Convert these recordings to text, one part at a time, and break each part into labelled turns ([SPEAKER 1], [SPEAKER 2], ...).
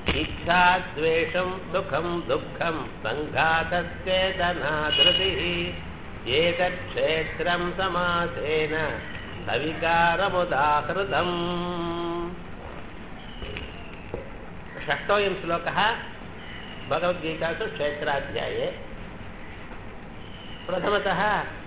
[SPEAKER 1] इच्छा द्वेषं सुखं दुःखं सङ्घातश्चेतना धृतिः एतत्क्षेत्रं समासेन सविकारमुदाहृतम् षष्टोऽयं श्लोकः भगवद्गीतासु क्षेत्राध्याये प्रथमतः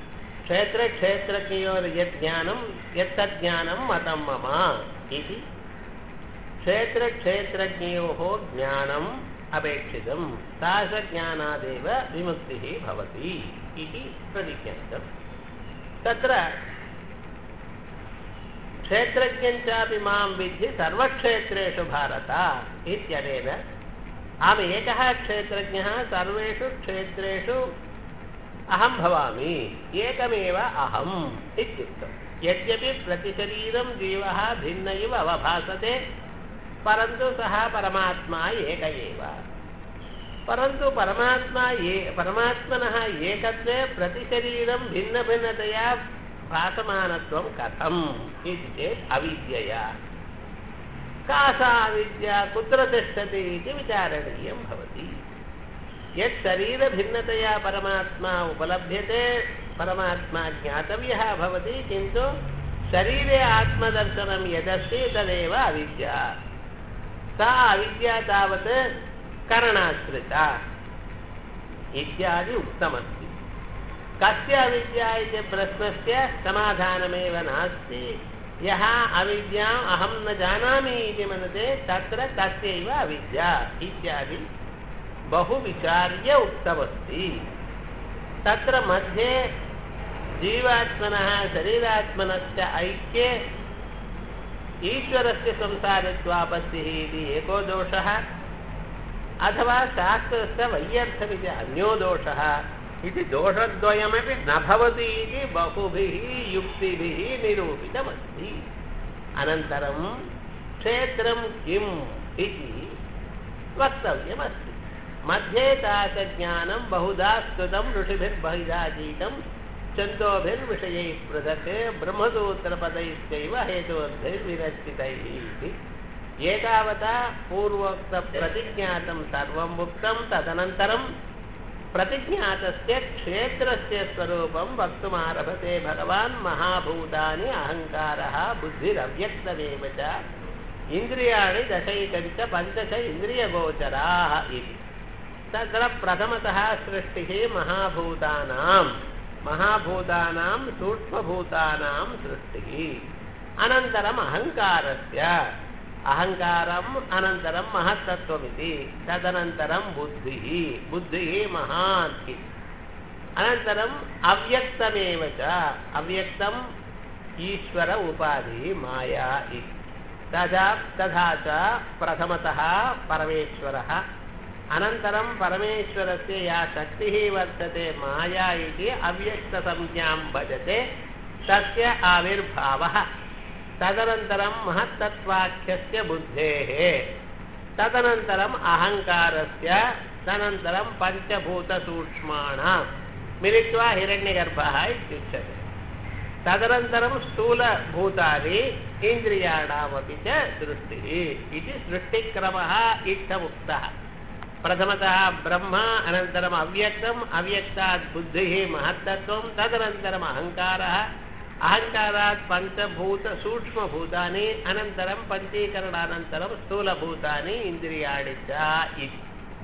[SPEAKER 1] क्षेत्रक्षेत्रज्ञयोर्यज्ञानं यत्तज्ज्ञानं मतं मम इति क्षेत्रक्षेत्रज्ञयोः ज्ञानम् अपेक्षितं तादृशज्ञानादेव विमुक्तिः भवति इति प्रतिज्ञातं तत्र क्षेत्रज्ञञ्चापि मां विद्धि सर्वक्षेत्रेषु भारत इत्यनेन अहम् एकः क्षेत्रज्ञः सर्वेषु क्षेत्रेषु अहं भवामि एकमेव अहम् इत्युक्तं यद्यपि प्रतिशरीरं जीवः भिन्न इव अवभासते परन्तु सः परमात्मा एक एव परन्तु परमात्मा ये परमात्मनः एकत्वे प्रतिशरीरं भिन्नभिन्नतया भासमानत्वं कथम् इति चेत् अविद्यया का सा अविद्या कुत्र तिष्ठति इति विचारणीयं भवति यत् शरीरभिन्नतया परमात्मा उपलभ्यते परमात्मा ज्ञातव्यः भवति किन्तु शरीरे आत्मदर्शनं यदस्ति तदेव अविद्या सा अविद्या तावत् करणाश्रिता इत्यादि उक्तमस्ति कस्य अविद्या इति प्रश्नस्य समाधानमेव नास्ति यः अविद्याम् अहं न जानामि इति मनते तत्र तस्यैव अविद्या इत्यादि बहु विचार्य उक्तमस्ति तत्र मध्ये जीवात्मनः शरीरात्मनश्च ऐक्ये ईश्वरस्य संसारित्वापत्तिः इति एको दोषः अथवा शास्त्रस्य वैयर्थमिति अन्यो दोषः इति दोषद्वयमपि न भवति इति बहुभिः युक्तिभिः निरूपितमस्ति अनन्तरं क्षेत्रं किम् इति वक्तव्यमस्ति मध्ये तादृशज्ञानं बहुधा स्तुतं ऋषिभिर्बहिराजीतं छन्दोभिर्विषयैः पृथक् ब्रह्मसूत्रपदैश्चैव हेतोभिर्विरचितैः इति एतावता पूर्वोक्तप्रतिज्ञातं सर्वम् उक्तं तदनन्तरं प्रतिज्ञातस्य क्षेत्रस्य स्वरूपं वक्तुमारभते भगवान् महाभूतानि अहङ्कारः बुद्धिरव्यक्तमेव च इन्द्रियाणि दशैकञ्च पञ्चश इन्द्रियगोचराः इति तत्र प्रथमतः सृष्टिः महाभूतानां महाभूतानां सूक्ष्मभूतानां सृष्टिः अनन्तरम् अहङ्कारस्य अहङ्कारम् अनन्तरं महत्तत्वमिति तदनन्तरं बुद्धिः बुद्धिः महान् इति अनन्तरम् अव्यक्तमेव च अव्यक्तम् ईश्वर उपाधिः माया इति तथा तथा च प्रथमतः परमेश्वरः अनन्तरं परमेश्वरस्य या शक्तिः वर्तते माया इति अव्यक्तसंज्ञां भजते तस्य आविर्भावः तदनन्तरं महत्तत्वाख्यस्य बुद्धेः तदनन्तरम् अहङ्कारस्य तदनन्तरं पञ्चभूतसूक्ष्माणां मिलित्वा हिरण्यगर्भः इत्युच्यते तदनन्तरं स्थूलभूतानि इन्द्रियाणामपि च सृष्टिः इति सृष्टिक्रमः इत्थमुक्तः प्रथमतः ब्रह्म अनन्तरम् अव्यक्तम् अव्यक्तात् बुद्धिः महत्तत्वं तदनन्तरम् अहङ्कारः अहङ्कारात् पञ्चभूतसूक्ष्मभूतानि अनन्तरं पञ्चीकरणानन्तरं स्थूलभूतानि इन्द्रियाणि च इति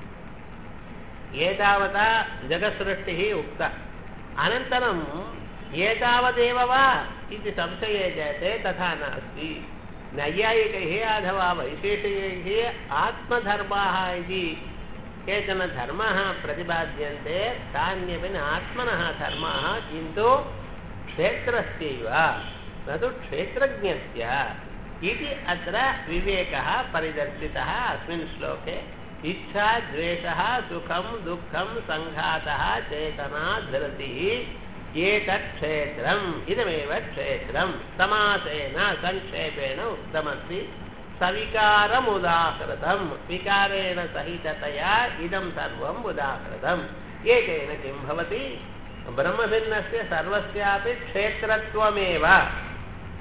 [SPEAKER 1] एतावता जगत्सृष्टिः उक्ता अनन्तरम् एतावदेव वा इति संशये जायते तथा नास्ति नैयायिकैः अथवा वैशेषिकैः आत्मधर्माः इति केचन धर्माः प्रतिपाद्यन्ते तान्यपि न आत्मनः धर्माः किन्तु क्षेत्रस्यैव न तु क्षेत्रज्ञस्य इति अत्र विवेकः परिदर्शितः अस्मिन् श्लोके इच्छा द्वेषः सुखं दुःखं सङ्घातः चेतना धृतिः एतत् क्षेत्रम् इदमेव क्षेत्रं समासेन संक्षेपेण उक्तमस्ति सविकारमुदाहृतं विकारेण सहिततया इदं सर्वम् उदाहृतम् एकेन किं भवति ब्रह्मभिन्नस्य सर्वस्यापि क्षेत्रत्वमेव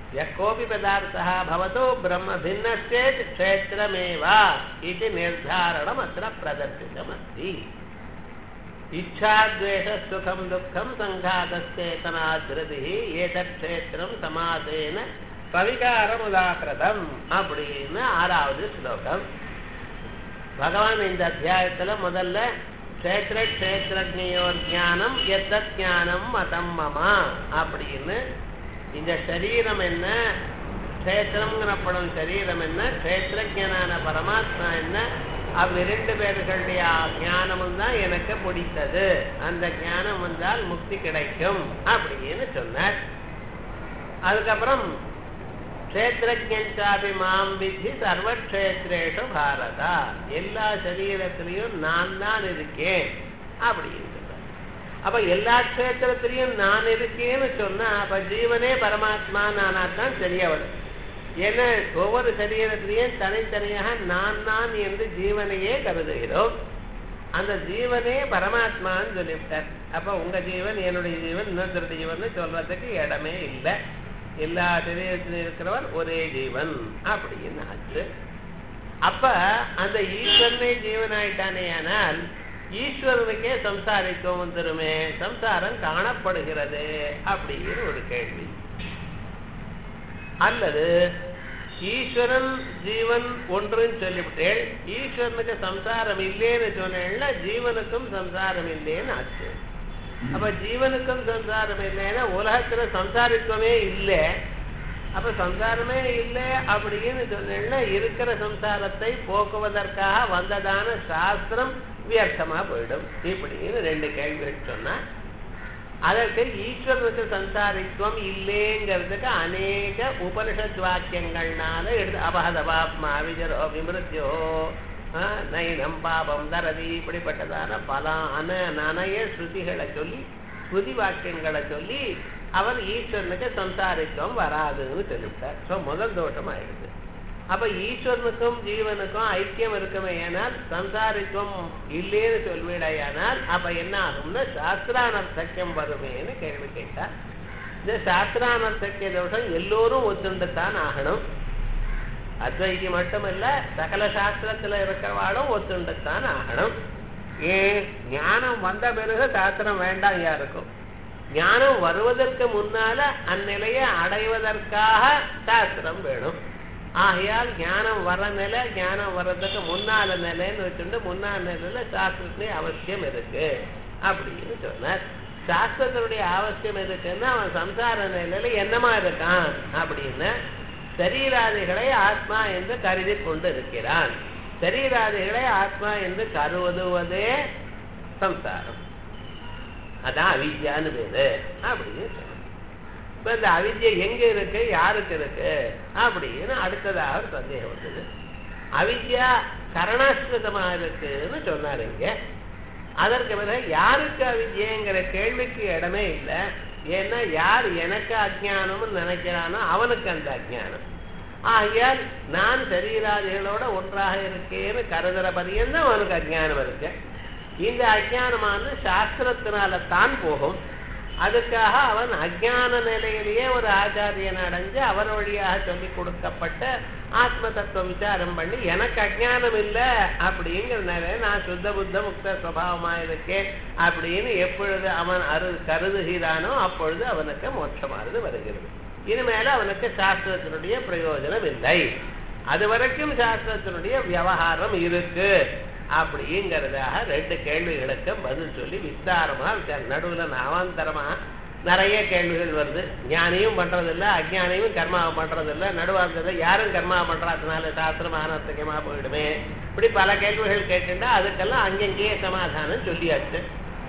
[SPEAKER 1] यः पदार्थः भवतु ब्रह्म भिन्नश्चेत् क्षेत्रमेव इति निर्धारणम् अत्र प्रदर्शितमस्ति इच्छाद्वेषसुखं दुःखं सङ्घातश्चेतनाधृतिः एतत् क्षेत्रं समासेन பவிகாரமுதாக்கிரதம் அப்படின்னு ஆறாவது ஸ்லோகம் பகவான் இந்த அத்தியாயத்துல முதல்ல கஷேத்திர கஷேத்திரஜோர் ஞானம் எத்த ஞானம் மதம் மமா அப்படின்னு இந்த சரீரம் என்ன க்ஷேத்திரம்ங்கிறப்படும் சரீரம் என்ன க்ஷேத்திரஜனான பரமாத்மா என்ன அவ்விரண்டு பேர்களுடைய ஞானமும் தான் எனக்கு பிடித்தது அந்த ஞானம் வந்தால் முக்தி கிடைக்கும் அப்படின்னு சொன்னார் அதுக்கப்புறம் க்ஷேத்திரஜாபி மாம் வித்தி சர்வக்ஷேத்ரேஷு பாரதா எல்லா சரீரத்திலையும் நான் தான் இருக்கேன் அப்படின்னு சொல்றார் அப்ப எல்லா க்ஷேத்திரத்திலையும் நான் இருக்கேன்னு சொன்னா அப்ப ஜீவனே பரமாத்மா நானா தான் சரியா வரும் ஏன்னா ஒவ்வொரு சரீரத்திலையும் தனித்தனியாக நான் நான் என்று ஜீவனையே கருதுகிறோம் அந்த ஜீவனே பரமாத்மான்னு சொல்லிவிட்டார் அப்ப உங்க ஜீவன் என்னுடைய ஜீவன் இன்னொருத்தருடைய ஜீவன் சொல்றதுக்கு இடமே இல்லை எல்லா சரீரத்திலும் இருக்கிறவன் ஒரே ஜீவன் அப்படின்னு ஆச்சு அப்ப அந்த ஈஸ்வரனே ஜீவனாயிட்டானே ஆனால் ஈஸ்வரனுக்கே சம்சாரித்துவம் வந்துருமே சம்சாரம் காணப்படுகிறது அப்படின்னு ஒரு கேள்வி அல்லது ஈஸ்வரன் ஜீவன் ஒன்றுன்னு சொல்லிவிட்டேன் ஈஸ்வரனுக்கு சம்சாரம் இல்லைன்னு சொன்னேன்னா ஜீவனுக்கும் சம்சாரம் இல்லைன்னு ஆச்சு அப்ப ஜீவனுக்கும் சம்சாரம் இல்லைன்னா உலகத்துல சம்சாரித்துவமே இல்லை அப்ப சம்சாரமே இல்லை அப்படின்னு சொன்னா இருக்கிற சம்சாரத்தை போக்குவதற்காக வந்ததான சாஸ்திரம் வியர்த்தமா போயிடும் இப்படின்னு ரெண்டு கேள்விகள் சொன்னா அதற்கு ஈஸ்வரனுக்கு சம்சாரித்துவம் இல்லைங்கிறதுக்கு அநேக உபனிஷத் வாக்கியங்கள்னால எடுத்து அபகதபாப்மா விஜரோ விமிருத்தியோ நைனம் பாபம் தரதி இப்படிப்பட்டதான பல அன நனைய ஸ்ருதிகளை சொல்லி ஸ்ருதி வாக்கியங்களை சொல்லி அவர் ஈஸ்வரனுக்கு சம்சாரித்துவம் வராதுன்னு சொல்லிவிட்டார் ஸோ முதல் தோஷம் ஆயிடுது அப்ப ஈஸ்வரனுக்கும் ஜீவனுக்கும் ஐக்கியம் இருக்குமே ஏனால் சம்சாரித்துவம் இல்லேன்னு சொல்வீடையானால் அப்ப என்ன ஆகும்னா சாஸ்திரானர்த்தக்கியம் வருமேன்னு கேள்வி கேட்டார் இந்த சாஸ்திரானர்த்தக்கிய தோஷம் எல்லோரும் ஒத்துண்டுத்தான் ஆகணும் அத்வைதி மட்டுமல்ல சகல சாஸ்திரத்துல இருக்கிறவாளும் ஒத்துண்டுத்தான் ஆகணும் ஏன் ஞானம் வந்த பிறகு சாஸ்திரம் வேண்டாம் யாருக்கும் ஞானம் வருவதற்கு முன்னால அந்நிலையை அடைவதற்காக சாஸ்திரம் வேணும் ஆகையால் ஞானம் வர நிலை ஞானம் வர்றதுக்கு முன்னால நிலைன்னு வச்சுட்டு முன்னால நிலையில சாஸ்திரத்திலே அவசியம் இருக்கு அப்படின்னு சொன்னார் சாஸ்திரத்தினுடைய அவசியம் இருக்குன்னா அவன் சம்சார நிலையில என்னமா இருக்கான் அப்படின்னு சரீராதிகளை ஆத்மா என்று கருதி கொண்டு இருக்கிறான் சரீராதிகளை ஆத்மா என்று கருதுவதே சம்சாரம் அதான் அவித்யான்னு பேரு அப்படின்னு சொன்ன இப்ப இந்த அவித்யை எங்க இருக்கு யாருக்கு இருக்கு அப்படின்னு அடுத்ததாக ஒரு சந்தேகம் வந்தது அவித்யா கரணாஸ்கிருதமா இருக்குன்னு சொன்னாரு இங்க அதற்கு பிறகு யாருக்கு அவித்யங்கிற கேள்விக்கு இடமே இல்லை ஏன்னா யார் எனக்கு அஜானம்னு நினைக்கிறானோ அவனுக்கு அந்த அஜானம் ஆகையால் நான் சரீராதிகளோட ஒன்றாக இருக்கேன்னு கருதுற பரியந்தான் அவனுக்கு அஜானம் இருக்கு இந்த அஜானமானது சாஸ்திரத்தினால தான் போகும் அதுக்காக அவன் அஜான நிலையிலேயே ஒரு ஆச்சாரியன் அடைஞ்சு அவர் வழியாக சொல்லி கொடுக்கப்பட்ட ஆத்ம தத்துவ விசாரம் பண்ணி எனக்கு அஜானம் இல்லை அப்படிங்கிற நிலையை நான் சுத்த புத்த முக்த சுவாவமா இருக்கேன் அப்படின்னு எப்பொழுது அவன் அரு கருதுகிறானோ அப்பொழுது அவனுக்கு மோட்சமானது வருகிறது இனிமேல அவனுக்கு சாஸ்திரத்தினுடைய பிரயோஜனம் இல்லை அது வரைக்கும் சாஸ்திரத்தினுடைய விவகாரம் இருக்கு அப்படிங்கிறதாக ரெண்டு கேள்விகளுக்கு பதில் சொல்லி விஸ்தாரமா நடுவுல நாவாந்தரமா நிறைய கேள்விகள் வருது ஞானியும் பண்றதில்ல அஜானியும் கர்மாவை பண்றதில்ல நடுவாந்தத யாரும் கர்மா பண்றதுனால சாஸ்திரம் ஆனர்த்தகமா போயிடுமே இப்படி பல கேள்விகள் கேட்டுட்டா அதுக்கெல்லாம் அங்கங்கேயே சமாதானம் சொல்லியாச்சு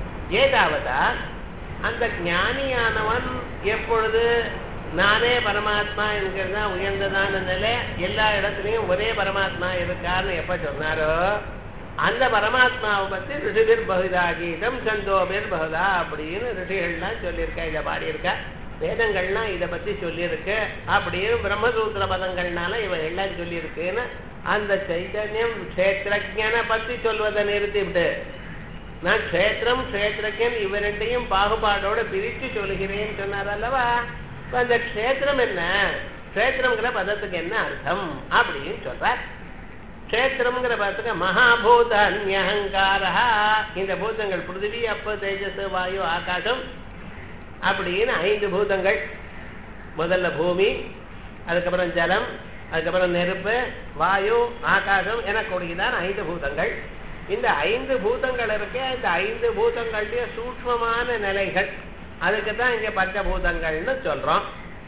[SPEAKER 1] ஏதாவதா அந்த ஞானியானவன் எப்பொழுது நானே பரமாத்மா என்கிறது தான் உயர்ந்ததான நிலை எல்லா இடத்துலையும் ஒரே பரமாத்மா இருக்காருன்னு எப்ப சொன்னாரோ அந்த பரமாத்மாவை பத்தி ரிஷிபிர் பகுதா கீதம் சந்தோபிர் பகுதா அப்படின்னு ரிஷிகள்லாம் சொல்லியிருக்கா இதை பாடியிருக்கா வேதங்கள்லாம் இதை பத்தி சொல்லியிருக்கு அப்படின்னு பிரம்மசூத்திர பதங்கள்னால இவ எல்லாம் சொல்லியிருக்குன்னு அந்த சைதன்யம் கஷேத்திரஜனை பத்தி சொல்வதை நிறுத்திவிட்டு நான் க்ஷேத்திரம் க்ஷேத்திரஜன் இவ ரெண்டையும் பாகுபாடோட பிரித்து சொல்கிறேன்னு சொன்னார் அல்லவா இப்ப அந்த க்ஷேத்திரம் என்ன க்ஷேத்திரம்ங்கிற பதத்துக்கு என்ன அர்த்தம் அப்படின்னு சொல்றார் க்ஷேத்திரம்ங்கிற பதத்துக்கு மகாபூத அந்யகங்காரா இந்த பூதங்கள் பிருத்திவி அப்ப தேஜஸ் வாயு ஆகாசம் அப்படின்னு ஐந்து பூதங்கள் முதல்ல பூமி அதுக்கப்புறம் ஜலம் அதுக்கப்புறம் நெருப்பு வாயு ஆகாசம் எனக்கூடியதான் ஐந்து பூதங்கள் இந்த ஐந்து பூதங்கள் இருக்கே இந்த ஐந்து பூதங்களுடைய சூக்மமான நிலைகள் அதுக்கு தான் இங்க பஞ்சபூதங்கள்னு சொல்றோம்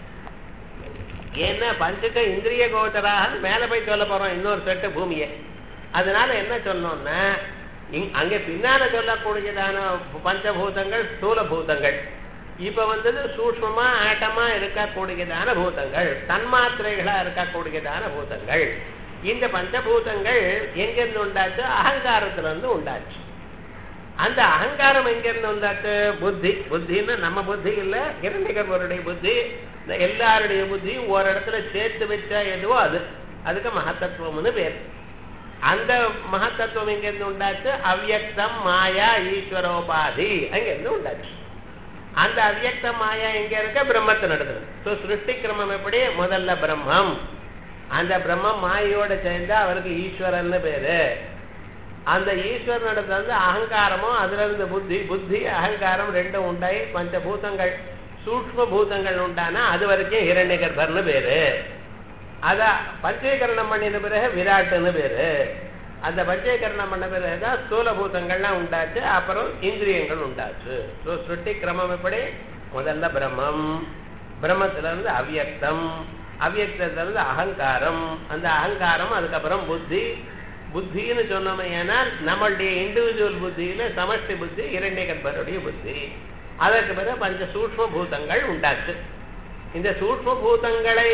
[SPEAKER 1] ஏன்னா பஞ்சக இந்திரிய கோச்சராக மேல போய் சொல்ல போறோம் இன்னொரு செட்டு பூமியை அதனால என்ன சொன்னோம்னா இங்- அங்க பின்னால சொல்லக்கூடியதான பஞ்சபூதங்கள் ஸ்தூல பூதங்கள் இப்ப வந்தது சூக்மமா ஆட்டமா இருக்கக்கூடியதான பூதங்கள் தன்மாத்திரைகளா இருக்கக்கூடியதான பூதங்கள் இந்த பஞ்சபூதங்கள் எங்கிருந்து உண்டாச்சு அகங்காரத்துல இருந்து உண்டாச்சு அந்த அகங்காரம் எங்கிருந்து வந்தாச்சு புத்தி புத்தின்னு நம்ம புத்தி இல்ல இரண்டிகர்களுடைய புத்தி இந்த எல்லாருடைய புத்தியும் ஒரு இடத்துல சேர்த்து வச்சா எதுவோ அது அதுக்கு மகத்தத்துவம்னு பேர் அந்த மகத்தத்துவம் எங்கிருந்து உண்டாச்சு அவ்யக்தம் மாயா ஈஸ்வரோபாதி அங்கிருந்து உண்டாச்சு அந்த அவ்யக்த மாயா எங்க இருக்க பிரம்மத்தை நடத்துறது ஸோ சிருஷ்டி கிரமம் எப்படி முதல்ல பிரம்மம் அந்த பிரம்மம் மாயோட சேர்ந்தா அவருக்கு ஈஸ்வரன்னு பேரு அந்த ஈஸ்வரனிடத்துல இருந்து அகங்காரமும் அதுல இருந்து புத்தி புத்தி அகங்காரம் ரெண்டும் உண்டாயி பஞ்சபூதங்கள் சூக்ம பூதங்கள் உண்டானா அது வரைக்கும் இரண்ய கர்ப்பர்னு பேரு அத பஞ்சீகரணம் பண்ணின பிறகு விராட்டுன்னு பேரு அந்த பஞ்சீகரணம் பண்ண பிறகுதான் ஸ்தூல பூதங்கள்லாம் உண்டாச்சு அப்புறம் இந்திரியங்கள் உண்டாச்சு ஸோ சுட்டி கிரமம் எப்படி முதல்ல பிரம்மம் பிரம்மத்துல இருந்து அவ்யக்தம் அவ்யக்தத்துல இருந்து அகங்காரம் அந்த அகங்காரம் அதுக்கப்புறம் புத்தி புத்தின்னு சொன்னோமே ஏன்னால் நம்மளுடைய இண்டிவிஜுவல் புத்தியில சமஷ்டி புத்தி இரண்டிய கர்ப்பருடைய புத்தி அதற்கு பிறகு பஞ்ச சூக்ம பூதங்கள் உண்டாச்சு இந்த சூக்ம பூதங்களை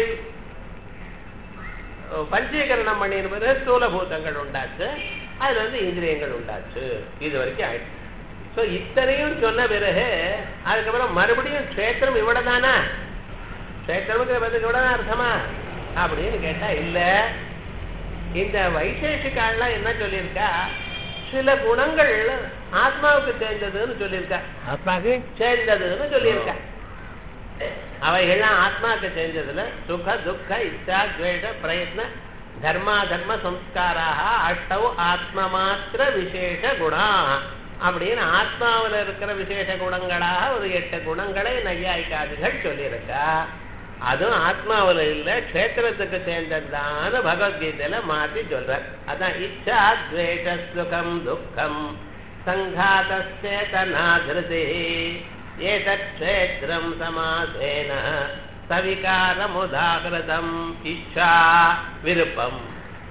[SPEAKER 1] அஹ், பஞ்சீகரணம் பண்ணின பிறகு ஸ்தூல பூதங்கள் உண்டாச்சு அதுல இருந்து இந்திரியங்கள் உண்டாச்சு இது வரைக்கும் ஆயிடுச்சு ஸோ இத்தனையும் சொன்ன பிறகு அதுக்கப்புறம் மறுபடியும் க்ஷேத்திரம் இவ்வளவுதானா க்ஷேத்திரம்ங்கிற பதில் இவ்வளவுதான் அர்த்தமா அப்படின்னு கேட்டா இல்ல இந்த வைசேஷிகாலாம் என்ன சொல்லியிருக்கா சில குணங்கள் ஆத்மாவுக்கு சேர்ந்ததுன்னு சொல்லியிருக்கா
[SPEAKER 2] ஆத்மாக்கு
[SPEAKER 1] சேர்ந்ததுன்னு சொல்லியிருக்கா அவைகள்லாம் ஆத்மாவுக்கு சேர்ந்ததுல சுக துக்க இச்சா துவேஷ பிரயத்ன தர்மா தர்ம சம்ஸ்காராக அஷ்டவ் ஆத்ம மாத்திர விசேஷ குணா அப்படின்னு ஆத்மாவில் இருக்கிற விசேஷ குணங்களாக ஒரு எட்டு குணங்களை நையாய்க்காதிகள் சொல்லியிருக்கா அதுவும் ஆத்மாவில் இல்ல க்ஷேத்திரத்துக்கு சேர்ந்ததுதான் பகவத்கீதையில மாத்தி சொல்றார் அதான் இச்சா துவேஷ சுகம் துக்கம் சங்காதச்சேதனா திருதி ஏதக்ஷேத்திரம் சமாசேன சவிகாரமுதாகிருதம் இச்சா விருப்பம்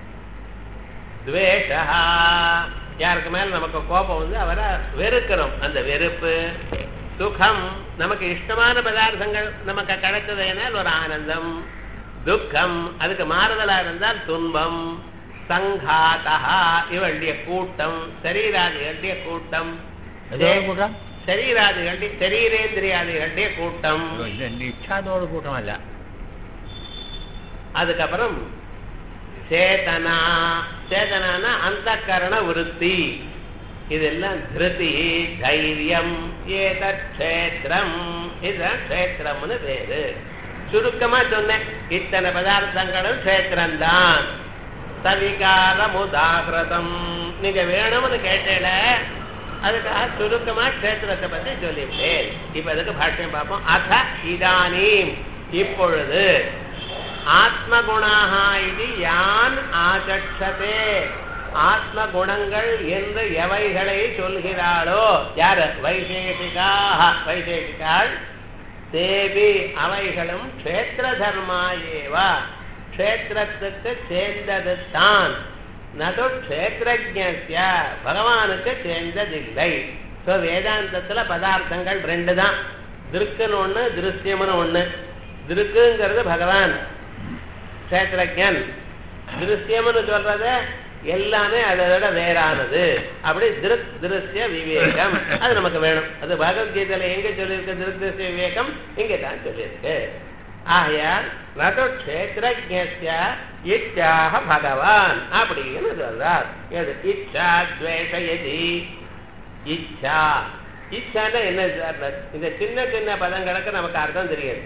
[SPEAKER 1] துவேஷா யாருக்கு மேல நமக்கு கோபம் வந்து அவரை வெறுக்கிறோம் அந்த வெறுப்பு சுகம் நமக்கு இஷ்டமான பதார்த்தங்கள் நமக்கு கிடைச்சதுனால் ஒரு ஆனந்தம் துக்கம் அதுக்கு மாறுதலா இருந்தால் துன்பம் சங்காதா இவளுடைய கூட்டம் சரீராதிகளுடைய கூட்டம்
[SPEAKER 2] எதோட கூட்டம்
[SPEAKER 1] ശരീരാദികളുടെ ശരീരേന്ദ്രിയാദികളുടെ കൂട്ടം
[SPEAKER 2] இந்த இந்த இச்சாதோட கூட்டம் அல்ல
[SPEAKER 1] அதுக்கப்புறம் சேதனா சேதனானா அந்த கரண விருத்தி இதெல்லாம் திருதி தைரியம் ஏதத் க்ஷேத்திரம் இதுதான் க்ஷேத்திரம்னு பேரு சுருக்கமா சொன்னேன் இத்தனை பதார்த்தங்களும் க்ஷேத்திரம்தான் சவிகாரம் உதாகிருதம் நீங்க வேணும்னு கேட்டேல அதுக்காக சுருக்கமா க்ஷேத்திரத்தை பத்தி சொல்லிவிட்டேன் இப்ப அதுக்கு பாஷ்யம் பார்ப்போம் அத இதானீம் இப்பொழுது ஆத்மகுணாக இது யான் ஆச்சட்சதே ஆத்ம குணங்கள் என்று எவைகளை சொல்கிறாளோ யார் வைசேஷிகாக வைசேஷிகாள் தேவி அவைகளும் க்ஷேத்திர தர்மா ஏவா க்ஷேத்திரத்துக்கு சேர்ந்தது தான் நது க்ஷேத்திரஜ்ய பகவானுக்கு சேர்ந்ததில்லை ஸோ வேதாந்தத்துல பதார்த்தங்கள் ரெண்டு தான் திருக்குன்னு ஒண்ணு திருஷ்யம்னு ஒண்ணு திருக்குங்கிறது பகவான் க்ஷேத்திரஜன் திருஷ்யம்னு சொல்றது எல்லாமே அதோட வேறானது அப்படி திருக் திருஷ்ய விவேகம் அது நமக்கு வேணும் அது பகவத்கீதையில எங்க சொல்லியிருக்கு திருக் திருஷ்ய விவேகம் இங்க தான் சொல்லியிருக்கு ஆகையால் நது க்ஷேத்திரஜ்ய இச்சாக பகவான் அப்படின்னு சொல்றார் எது இச்சா துவேஷயதி இச்சா இச்சான்னா என்ன சார் இந்த சின்ன சின்ன பதங்களுக்கு நமக்கு அர்த்தம் தெரியாது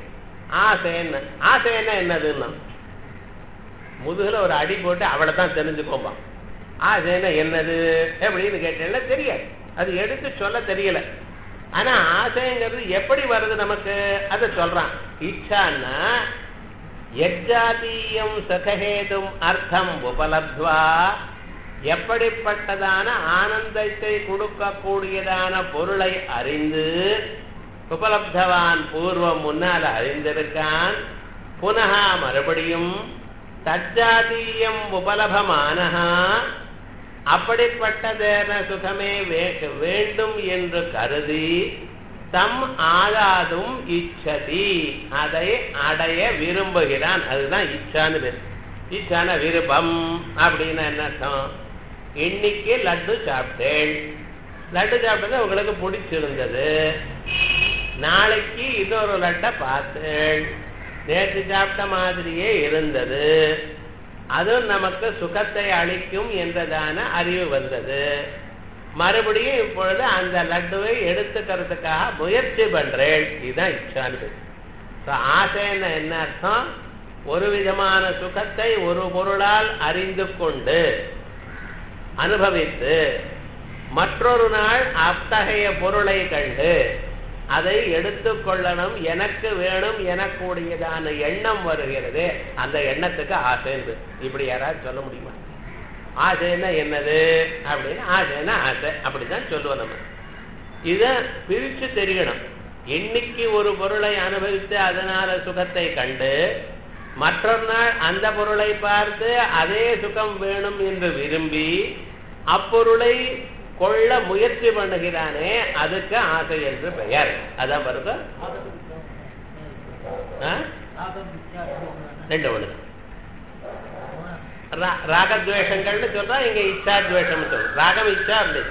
[SPEAKER 1] ஆசைன்னு ஆசைன்னா என்னதுன்னா முதுகுல ஒரு அடி போட்டு அவளை தான் தெரிஞ்சுக்கோம்பா ஆசைன்னா என்னது எப்படின்னு கேட்டேன்னா தெரியாது அது எடுத்து சொல்ல தெரியல ஆனா ஆசைங்கிறது எப்படி வருது நமக்கு அதை சொல்றான் இச்சான்னா எஜாதீயம் சகஹேதும் அர்த்தம் உபலப்துவா எப்படிப்பட்டதான ஆனந்தத்தை கொடுக்கக்கூடியதான பொருளை அறிந்து உபலப்தவான் பூர்வம் முன்னால் அறிந்திருக்கான் புனக மறுபடியும் தஜாதீயம் உபலபமானஹா அப்படிப்பட்டதேன சுகமே வே- வேண்டும் என்று கருதி தம் ஆகாதும் இச்சதி அதை அடைய விரும்புகிறான் அதுதான் இச்சான்னு பேர் இச்சான விருப்பம் அப்படின்னு என்ன அர்த்தம் இன்னைக்கு லட்டு சாப்பிட்டேன் லட்டு சாப்பிட்டது உங்களுக்கு பிடிச்சிருந்தது நாளைக்கு இன்னொரு லட்டை பார்த்தேன் நேற்று சாப்பிட்ட மாதிரியே இருந்தது அதுவும் நமக்கு சுகத்தை அளிக்கும் என்றதான அறிவு வந்தது மறுபடியும் இப்பொழுது அந்த லட்டுவை எடுத்துக்கிறதுக்காக முயற்சி பண்றேன் இதுதான் இச்சான்னு So, ஆசைன்னா என்ன அர்த்தம் ஒரு விதமான சுகத்தை ஒரு பொருளால் அறிந்து கொண்டு அனுபவித்து மற்றொரு நாள் அத்தகைய பொருளை கண்டு அதை எடுத்துக்கொள்ளணும் எனக்கு வேணும் எனக்கூடியதான எண்ணம் வருகிறது அந்த எண்ணத்துக்கு ஆசைந்து இப்படி யாராவது சொல்ல முடியுமா ஆசைன்னா என்னது அப்படின்னு ஆசைன்னா ஆசை அப்படிதான் சொல்லுவோம் நம்ம இத பிரிச்சு தெரியணும் இன்னைக்கு ஒரு பொருளை அனுபவித்து அதனால சுகத்தை கண்டு மற்றொரு நாள் அந்த பொருளை பார்த்து அதே சுகம் வேணும் என்று விரும்பி அப்பொருளை கொள்ள முயற்சி பண்ணுகிறானே அதுக்கு ஆசை என்று பெயர் அதான் பாருங்க ஆ? ரெண்டு ஒண்ணு ரா- ராகத்வேஷங்கள்னு சொல்றா இங்க இச்சாத்வேஷம் சொல்றோம் ராகம் இச்சா அப்படி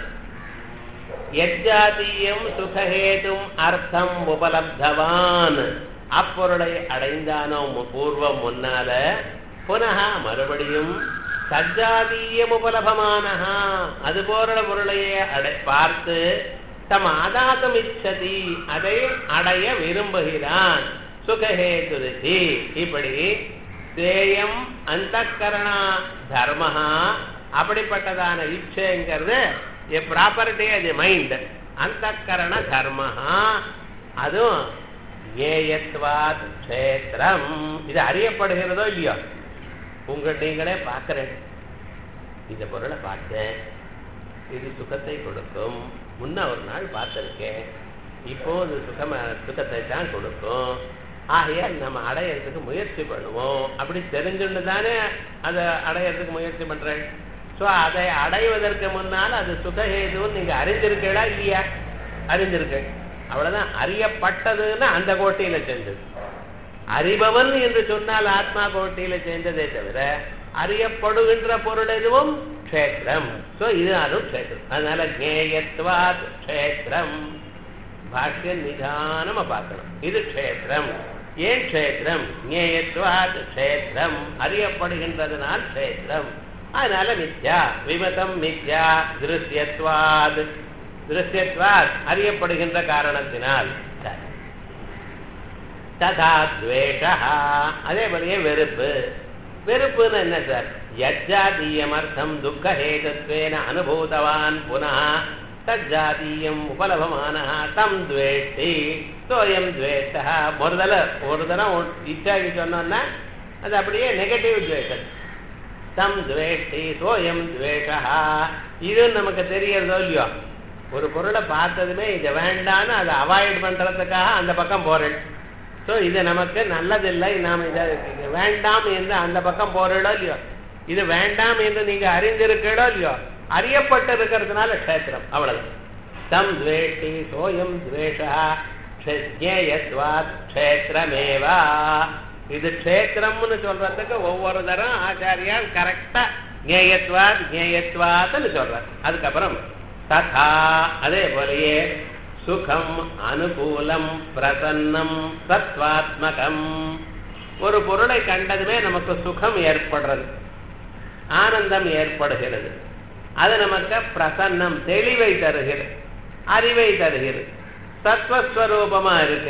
[SPEAKER 1] எஜாதீயம் சுகஹேதும் அர்த்தம் உபலப்தவான் அப்பொருளை அடைந்தானோ மு- பூர்வம் முன்னால புனக மறுபடியும் சஜாதீயம் உபலபமானஹா அது போற பொருளையே அடை பார்த்து தம் ஆதாதம் இச்சதி அதை அடைய விரும்புகிறான் சுகஹேதுரிதி இப்படி தேயம் அந்த கரணா தர்மஹா அப்படிப்பட்டதான இச்சைங்கிறது எ ப்ராப்பர்ட்டி அது மைண்ட் அந்த கரண தர்மஹா அதுவும் ஏயத்வாத் க்ஷேத்திரம் இது அறியப்படுகிறதோ இல்லையோ உங்க நீங்களே பார்க்கிறேன் இந்த பொருளை பார்த்தேன் இது சுகத்தை கொடுக்கும் முன்ன ஒரு நாள் பார்த்திருக்கேன் இப்போ இது சுகம சுகத்தை தான் கொடுக்கும் ஆகையால் நம்ம அடையறதுக்கு முயற்சி பண்ணுவோம் அப்படி தெரிஞ்சுண்டு தானே அதை அடையறதுக்கு முயற்சி பண்றேன் ஸோ அதை அடைவதற்கு முன்னால் அது சுகஹேதுன்னு நீங்க அறிந்திருக்கீங்களா இல்லையா அறிந்திருக்கேன் அவ்வளவுதான் அறியப்பட்டதுன்னா அந்த கோட்டையில சேர்ந்தது அறிபவன் என்று சொன்னால் ஆத்மா கோட்டியில சேர்ந்ததே தவிர அறியப்படுகின்ற பொருள் எதுவும் க்ஷேத்திரம் ஸோ இது அதுவும் க்ஷேத்திரம் அதனால ஜேயத்வாத் க்ஷேத்திரம் பாஷ்யம் நிதானமா பார்க்கணும் இது க்ஷேத்திரம் ஏன் க்ஷேத்திரம் ஞேயத்வாத் க்ஷேத்திரம் அறியப்படுகின்றதுனால் க்ஷேத்திரம் அதனால மித்யா விமதம் மித்யா திருஷ்யத்வாத் திருஷ்யத்வாத் அறியப்படுகின்ற காரணத்தினால் சரி. ததா துவேஷா அதே மாதிரியே வெறுப்பு வெறுப்புன்னு என்ன சார் யஜாதீயமர்த்தம் துக்கஹேதத்வேன அனுபூதவான் புனः தஜாதீயம் உபலபமான தம் துவேஷ்டி சோயம் துவேஷா ஒரு தடவை ஒரு தடவை இச்சாக்கி சொன்னோன்னா அது அப்படியே நெகட்டிவ் துவேஷம் தம் துவேஷ்டி சோயம் துவேஷா இது நமக்கு தெரியறதோ இல்லையோ ஒரு பொருளை பார்த்ததுமே இதை வேண்டான்னு அதை அவாய்ட் பண்றதுக்காக அந்த பக்கம் போறேன் ஸோ இது நமக்கு நல்லதில்லை நாம் இதை வேண்டாம் என்று அந்த பக்கம் போறீடோ இல்லையோ இது வேண்டாம் என்று நீங்க அறிந்திருக்கீடோ இல்லையோ அறியப்பட்டு இருக்கிறதுனால க்ஷேத்திரம் அவ்வளவு தம் துவேஷ்டி சோயம் துவேஷா க்ஷேத்வாத் க்ஷேத்திரமேவா இது க்ஷேத்திரம்னு சொல்றதுக்கு ஒவ்வொரு தரம் ஆச்சாரியால் கரெக்டா ஜேயத்வாத் ஜேயத்வாத்னு சொல்றார் அதுக்கப்புறம் ததா அதே போலயே சுகம் அனுகூலம் பிரசன்னம் சத்வாத்மகம் ஒரு பொருளை கண்டதுமே நமக்கு சுகம் ஏற்படுறது ஆனந்தம் ஏற்படுகிறது அது நமக்கு பிரசன்னம் தெளிவை தருகிறது அறிவை தருகிறது சத்வஸ்வரூபமா இருக்கு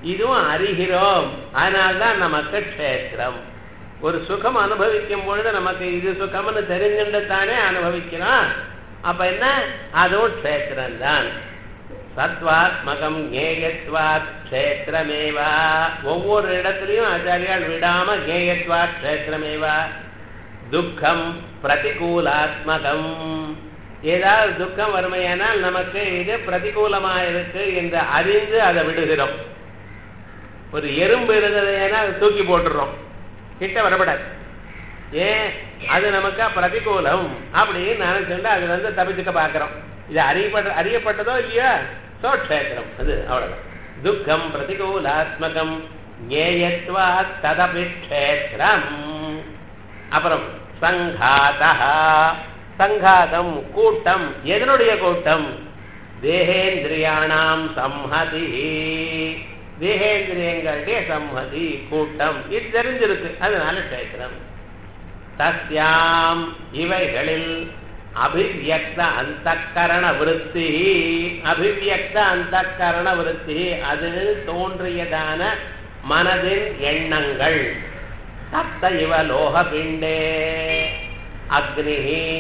[SPEAKER 1] இதுவும் அறிகிறோம் அதனால்தான் நமக்கு க்ஷேத்திரம் ஒரு சுகம் அனுபவிக்கும் பொழுது நமக்கு இது சுகம்னு தெரிஞ்சுட்டு தானே அனுபவிக்கிறோம் அப்ப என்ன அதுவும் க்ஷேத்திரம் தான் சத்வாத்மகம் ஞேயத்வாத் க்ஷேத்திரமேவா ஒவ்வொரு இடத்துலையும் ஆச்சாரியால் விடாம ஞேயத்வாத் க்ஷேத்திரமேவா துக்கம் பிரதிகூலாத்மகம் ஏதாவது துக்கம் வறுமையானால் நமக்கு இது பிரதிகூலமா இருக்கு என்று அறிந்து அதை விடுகிறோம் ஒரு எறும்பு இருந்தது ஏன்னா அதை தூக்கி போட்டுறோம் கிட்ட வரப்படாது ஏன் அது நமக்கு பிரதிகூலம் அப்படின்னு நினைச்சுட்டு அதுல இருந்து தப்பிச்சுக்க பாக்குறோம் இது அறியப்பட்ட அறியப்பட்டதோ இல்லையா சோட்சேத்திரம் அது அவ்வளவுதான் துக்கம் பிரதிகூலாத்மகம் ஞேயத்வா ததபி க்ஷேத்திரம் அப்புறம் சங்காதா சங்காதம் கூட்டம் எதனுடைய கூட்டம் தேகேந்திரியாணாம் சம்ஹதி தேகேந்திரியங்களுடைய சம்மதி கூட்டம் இது தெரிஞ்சிருக்கு அதனால கேட்கிறோம் தஸ்யாம் இவைகளில் அபிவியக்த அந்த கரண விருத்தி அபிவியக்த அந்த கரண விருத்தி அது தோன்றியதான மனதின் எண்ணங்கள் தப்த இவ லோக பிண்டே அக்னிஹி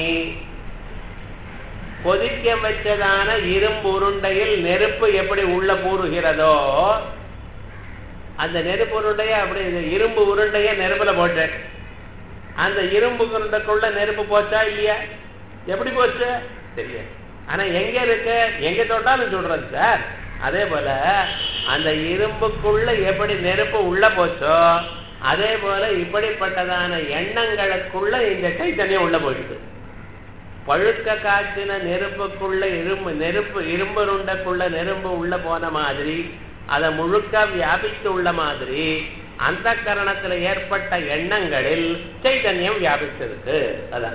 [SPEAKER 1] கொதிக்க வச்சதான இரும்பு உருண்டையில் நெருப்பு எப்படி உள்ள பூருகிறதோ அந்த நெருப்பு உருண்டைய அப்படி இந்த இரும்பு உருண்டைய நெருப்புல போட்டேன் அந்த இரும்பு உருண்டைக்குள்ள நெருப்பு போச்சா இல்லையா எப்படி போச்சு தெரியாது ஆனா எங்க இருக்கு எங்க தொட்டாலும் சொல்றது சார் அதே போல அந்த இரும்புக்குள்ள எப்படி நெருப்பு உள்ள போச்சோ அதே போல இப்படிப்பட்டதான எண்ணங்களுக்குள்ள இந்த சைத்தன்யம் உள்ள போயிடுது பழுக்க காய்ச்சின நெருப்புக்குள்ள இரும்பு நெருப்பு இரும்பு உருண்டைக்குள்ள நெருப்பு உள்ள போன மாதிரி அதை முழுக்க வியாபித்து உள்ள மாதிரி அந்த கரணத்துல ஏற்பட்ட எண்ணங்களில் சைதன்யம் வியாபிச்சிருக்கு அதான்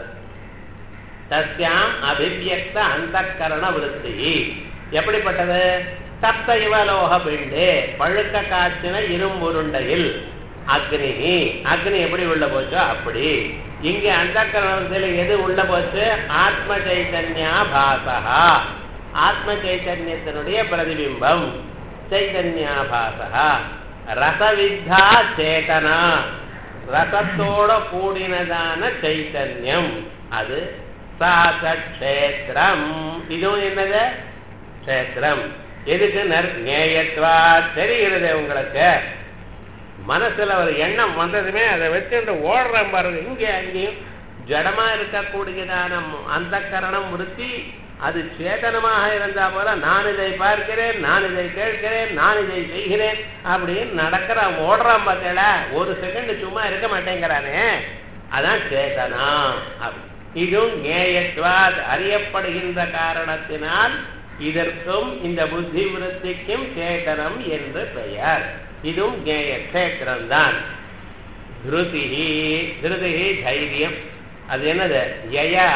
[SPEAKER 1] தஸ்யாம் அபிவியக்த அந்த கரண விருத்தி எப்படிப்பட்டது சப்த இவலோக பிண்டு பழுக்க காய்ச்சின இரும்புருண்டையில் அக்னி அக்னி எப்படி உள்ள போச்சோ அப்படி இங்க அந்த கரணத்துல எது உள்ள போச்சு ஆத்ம சைதன்யா பாசகா ஆத்ம சைதன்யத்தினுடைய பிரதிபிம்பம் சைதன்யாபாசகா ரசவித்தா சேதனா ரசத்தோட கூடினதான சைத்தன்யம் அது சாசக்ஷேத்திரம் இதுவும் என்னது கஷேத்திரம் எதுக்கு நேயத்வா தெரிகிறது உங்களுக்கு மனசுல ஒரு எண்ணம் வந்ததுமே அதை வச்சுட்டு ஓடுறேன் பாருங்க இங்கே அங்கேயும் ஜடமா இருக்கக்கூடியதான அந்த கரணம் விருத்தி அது சேதனமாக இருந்தா போல நான் இதை பார்க்கிறேன் நான் இதை கேட்கிறேன் நான் இதை செய்கிறேன் அப்படின்னு நடக்கிறான் ஓடுறான் பார்த்தேல ஒரு செகண்ட் சும்மா இருக்க மாட்டேங்கிறானே அதான் சேதனா இதுவும் நேயத்வாத் அறியப்படுகின்ற காரணத்தினால் இதற்கும் இந்த புத்தி விருத்திக்கும் சேதனம் என்று பெயர் இதுவும் நேய கஷேத்திரம் தான் திருதி திருதி தைரியம் அது என்னது யயா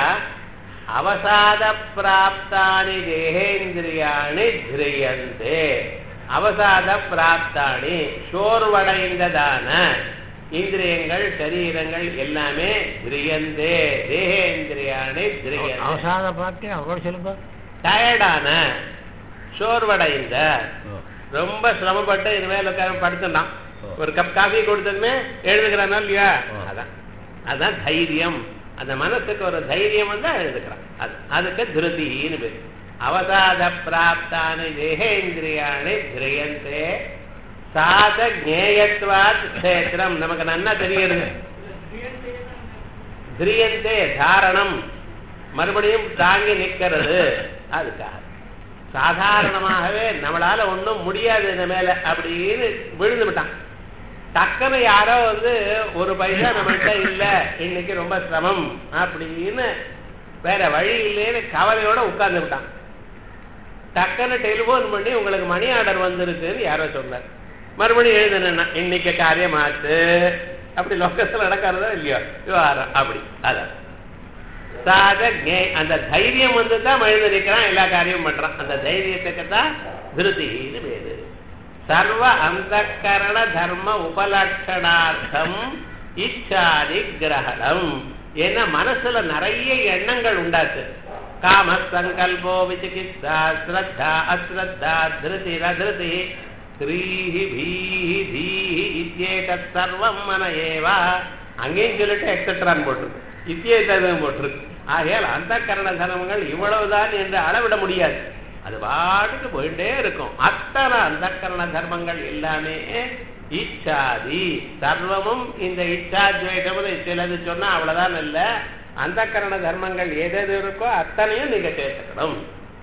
[SPEAKER 1] அவசாத பிராப்தானி தேகேந்திரியாணி திரியந்தே அவசாத பிராப்தானி சோர்வடைந்ததான இந்திரியங்கள் சரீரங்கள் எல்லாமே திரியந்தே தேகேந்திரியாணி திரியந்தே
[SPEAKER 2] அவசாத பிராப்தி அவரோட சொல்லுங்க
[SPEAKER 1] டயர்டான சோர்வடைந்த ரொம்ப சிரமப்பட்டு இனிமேல் உட்கார படுத்துட்டான் ஒரு கப் காஃபி கொடுத்ததுமே எழுதுக்கிறானா இல்லையா
[SPEAKER 2] ஆ.
[SPEAKER 1] அதான் அதான் தைரியம் அந்த மனசுக்கு ஒரு தைரியம் வந்தா எழுதுக்கிறான் அது அதுக்கு திருதின்னு பேர் அவசாத பிராப்தானி தேகேந்திரியாணி திரியந்தே சாத ஜேயத்வாத் கஷேத்திரம் நமக்கு நன்னா தெரியுது திரியந்தே தாரணம் மறுபடியும் தாங்கி நிற்கிறது அதுக்காக சாதாரணமாகவே நம்மளால ஒண்ணும் முடியாது இந்த மேல அப்படின்னு விழுந்து விட்டான் டக்குன்னு யாரோ வந்து ஒரு பைசா நம்மள்கிட்ட இல்ல இன்னைக்கு ரொம்ப சிரமம் அப்படின்னு வேற வழி இல்லைன்னு கவலையோட உட்கார்ந்து விட்டான் டக்குன்னு டெலிபோன் பண்ணி உங்களுக்கு மணி ஆர்டர் வந்திருக்குன்னு யாரோ சொன்னார் மறுபடியும் எழுதுனா இன்னைக்கு காரியம் ஆச்சு அப்படி லொக்கத்தில் நடக்கிறதோ இல்லையோ விவகாரம் அப்படி அதான் சாத ஞே- அந்த தைரியம் வந்து தான் எழுந்து நிற்கிறான் எல்லா காரியமும் பண்றான் அந்த தைரியத்துக்கு தான் திருதின்னு பேரு சர்வ அந்த கரண தர்ம உபலட்சணார்த்தம் இச்சாதி கிரகணம் ஏன்னா மனசுல நிறைய எண்ணங்கள் உண்டாச்சு காம சங்கல்போ விசிகித்சா ஸ்ரத்தா அஸ்ரத்தா திருதி ரதிருதி ஸ்ரீஹி பீஹி தீஹி இத்தியேதத் சர்வம் மன ஏவா அங்கேயும் சொல்லிட்டு எக்ஸட்ரான்னு போட்டிருக்கு இத்தியேதம் போட்டிருக்கு ஆகையால் அந்த கரண தர்மங்கள் இவ்வளவுதான் என்று அளவிட முடியாது அது பாட்டுக்கு போயிட்டே இருக்கும் அத்தனை அந்த கரண தர்மங்கள் எல்லாமே இச்சாதி சர்வமும் இந்த இச்சாத்வைதம்னு சிலது சொன்னா அவ்வளவுதான் இல்ல அந்த கரண தர்மங்கள் எது இருக்கோ அத்தனையும் நீங்க சேர்த்துக்கணும்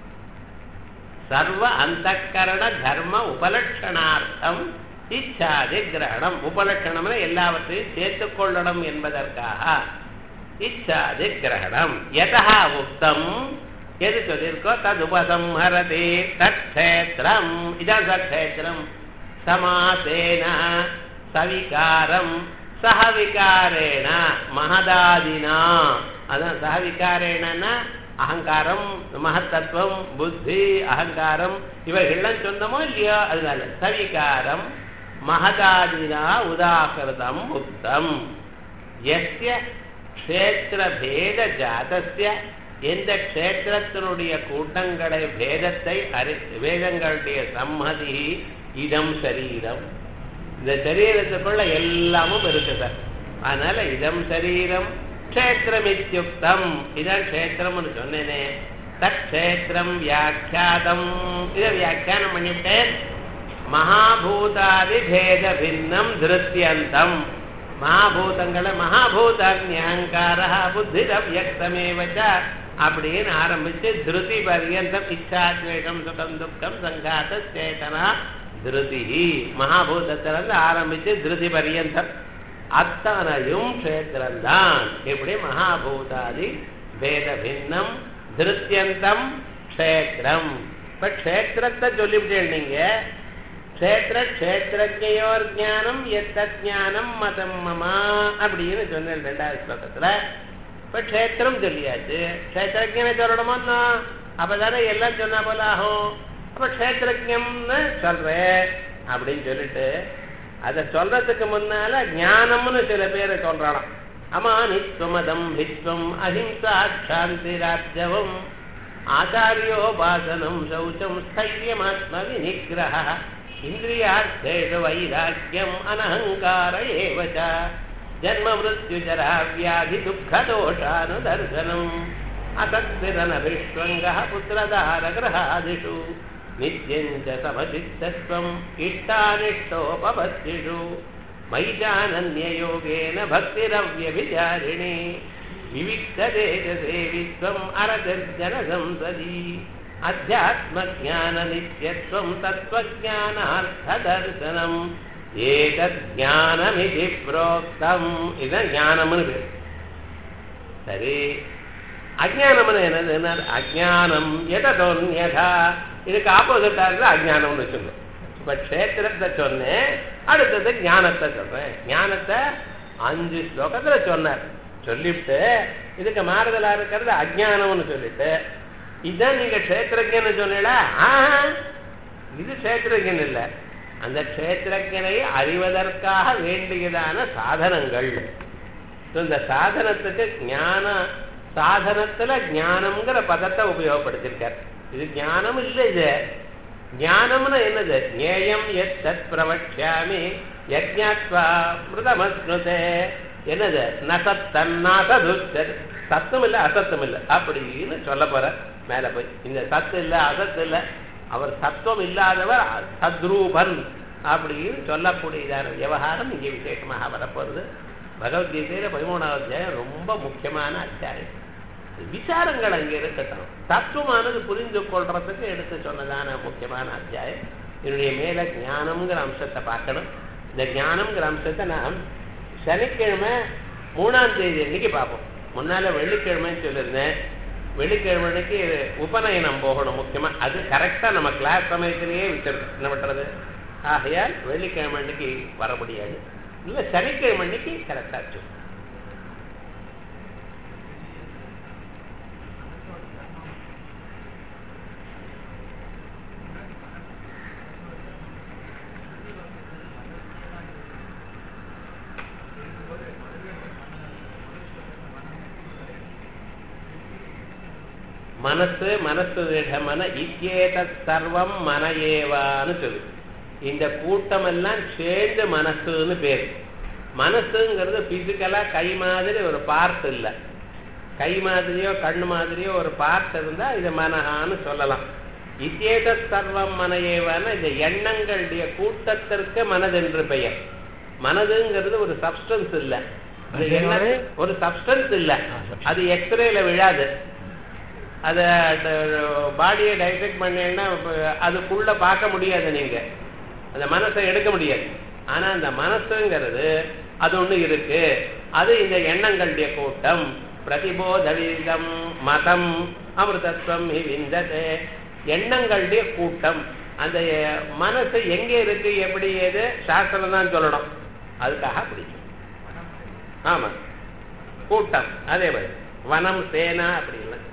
[SPEAKER 1] சர்வ அந்த கரண தர்ம உபலட்சணார்த்தம் இச்சாதி கிரகணம் உபலட்சணம்னு எல்லாவற்றையும் சேர்த்துக் கொள்ளணும் என்பதற்காக இச்சாதி கிரகணம் எதா உக்தம் எது சொல்லியிருக்கோ தது உபசம்ஹரதி தட்சேத்திரம் இதான் தட்சேத்திரம் சமாசேன சவிகாரம் சகவிகாரேண மகதாதினா அதான் சகவிகாரேனா அகங்காரம் மகத்தத்துவம் புத்தி அகங்காரம் இவைகள்லாம் சொன்னமோ இல்லையோ அதனால சவிகாரம் மகதாதினா உதாகிருதம் உக்தம் எஸ்ய க்ஷேத்திர பேத ஜாதஸ்ய எந்த க்ஷேத்திரத்தினுடைய கூட்டங்களை பேதத்தை அறி வேதங்களுடைய சம்மதி இதம் சரீரம் இந்த சரீரத்துக்குள்ள எல்லாமும் இருக்கு சார் அதனால இதம் சரீரம் க்ஷேத்திரம் இத்தியுக்தம் இதான் க்ஷேத்திரம்னு சொன்னேனே தக்ஷேத்திரம் வியாக்கியாதம் இதை வியாக்கியானம் பண்ணிவிட்டேன் மகாபூதாதி பேத பின்னம் திருத்தியந்தம் மகாபூதங்களை மகாபூதான்யங்கார புத்திரவியக்தமேவச்ச அப்படின்னு ஆரம்பிச்சு திருதி பரியந்தம் இச்சாத்வேஷம் சுகம் துக்கம் சங்காத சேதனா திருதி மகாபூதத்திலிருந்து ஆரம்பிச்சு திருதி பரியந்தம் அத்தனையும் க்ஷேத்திரம்தான் இப்படி மகாபூதாதி பேத பின்னம் திருத்தியந்தம் க்ஷேத்திரம் இப்ப க்ஷேத்திரத்தை சொல்லிவிட்டேன் நீங்க க்ஷேத்திர க்ஷேத்திரஜயோர் ஜானம் எத்த ஜானம் மதம் மமா அப்படின்னு சொன்னேன் ரெண்டாவது ஸ்லோகத்துல இப்ப க்ஷேத்திரம் சொல்லியாச்சு க்ஷேத்திரஜனை சொல்லணுமோ அப்பதானே எல்லாம் சொன்னா போல ஆகும் அப்ப க்ஷேத்திரஜம்னு சொல்றேன் அப்படின்னு சொல்லிட்டு அத சொல்றதுக்கு முன்னால ஞானம்னு சில பேரை சொல்றானாம் அமானித்வமதம் விஸ்வம் அஹிம்சா சாந்தி ராஜ்யவம் ஆச்சாரியோபாசனம் சௌச்சம் ஸ்தைரியமாத்ம விநிகிரக இந்திரியார்த்தேஷு வைராக்கியம் அனஹங்கார ஏவ ச ஜன்ம மிருத்யுஜரா வியாதி துக்கதோஷானுதர்சனம் அசக்திரனபிஷ்வங்க புத்திரதாரகிரகாதிஷு நித்யம் ச சமசித்தத்வம் இஷ்டானிஷ்டோபபத்திஷு मैजानन्ययोगेन भक्तिरव्यभिचारिणी विविक्तदेशसेवित्वम् अरजर्जनसंसदि अध्यात्मज्ञाननित्यत्वम् तत्त्वज्ञानार्थदर्शनम् एतज्ज्ञानमिति प्रोक्तम् इदं ज्ञानம்னு பேர் சரி அஜானம்னு என்னதுன்னா அஜானம் எதோன்யதா இதுக்கு ஆப்போசிட்டா இருந்தா அஜானம்னு வச்சுக்கணும் இப்ப கஷேத்திரத்தை சொன்னேன் அடுத்தது ஞானத்தை சொல்றேன் ஞானத்தை அஞ்சு ஸ்லோகத்துல சொன்னார் சொல்லிவிட்டு இதுக்கு மாறுதலா இருக்கிறது அஜானம்னு சொல்லிட்டு இதான் நீங்க கஷேத்திரஜன்னு சொன்னீங்களா ஆஹா இது கஷேத்திரஜன் இல்ல அந்த கஷேத்திரஜனை அறிவதற்காக வேண்டியதான சாதனங்கள் இந்த சாதனத்துக்கு ஞான சாதனத்துல ஞானம்ங்கிற பதத்தை உபயோகப்படுத்திருக்கார் இது ஞானம் இல்லை இது ஞானம்னு என்னது ஞேயம் எத் தத் பிரவக்ஷாமி யஜ்ஞாத்வா மிருதமஸ்னுதே என்னது நசத்தன்னாசதுச்சர் சத்தம் இல்லை அசத்தம் இல்லை அப்படின்னு சொல்ல போற மேல போய் இந்த சத்து இல்லை அசத்து இல்லை அவர் சத்துவம் இல்லாதவர் சத்ரூபன் அப்படின்னு சொல்லக்கூடியதான விவகாரம் இங்கே விசேஷமாக வரப்போறது பகவத்கீதையில பதிமூணாவது அத்தியாயம் ரொம்ப முக்கியமான அத்தியாயம் விசாரங்கள் அங்க இருக்கட்டும் தத்துவமானது புரிந்து கொள்றதுக்கு எடுத்து சொன்னதான முக்கியமான அத்தியாயம் என்னுடைய மேல ஞானம்ங்கிற அம்சத்தை பார்க்கணும் இந்த ஞானம்ங்கிற அம்சத்தை நாம் சனிக்கிழமை மூணாம் தேதி அன்னைக்கு பார்ப்போம் முன்னால வெள்ளிக்கிழமைன்னு சொல்லியிருந்தேன் வெள்ளிக்கிழமை அன்னைக்கு உபநயனம் போகணும் முக்கியமா அது கரெக்டா நம்ம கிளாஸ் சமயத்திலேயே விட்டுருக்கு என்ன பண்றது ஆகையால் வெள்ளிக்கிழமை அன்னைக்கு வர முடியாது இல்ல சனிக்கிழமை அன்னைக்கு கரெக்டா வச்சு மனசு மனசு மன இக்கேத சர்வம் மன ஏவான்னு சொல்லு இந்த கூட்டம் எல்லாம் சேர்ந்து மனசுன்னு பேர் மனசுங்கிறது பிசிக்கலா கை மாதிரி ஒரு பார்ட் இல்லை கை மாதிரியோ கண்ணு மாதிரியோ ஒரு பார்ட் இருந்தா இது மனஹான்னு சொல்லலாம் இத்தேத சர்வம் மனையேவான இந்த எண்ணங்களுடைய கூட்டத்திற்கு மனதென்று பெயர் மனதுங்கிறது ஒரு சப்ஸ்டன்ஸ் இல்லை அது
[SPEAKER 2] அது
[SPEAKER 1] என்ன
[SPEAKER 2] என்னது?
[SPEAKER 1] ஒரு சப்ஸ்டன்ஸ் இல்ல
[SPEAKER 2] ஆ, substance.
[SPEAKER 1] அது எக்ஸ்ரேல விழாது அத பாடியை டைசெக்ட் பண்ணீங்கன்னா இப்ப அதுக்குள்ள பார்க்க முடியாது நீங்க அந்த மனசை எடுக்க முடியாது ஆனா அந்த மனசுங்கிறது அது ஒண்ணு இருக்கு அது இந்த எண்ணங்களுடைய கூட்டம் பிரதிபோதவிதம் மதம் அமிர்தத்வம் ஹி விந்ததே எண்ணங்களுடைய கூட்டம் அந்த அஹ், மனசு எங்க இருக்கு எப்படி ஏது சாஸ்திரம் தான் சொல்லணும் அதுக்காக பிடிக்கும் ஆமா கூட்டம் அதே மாதிரி வனம் சேனா அப்படின்லாம்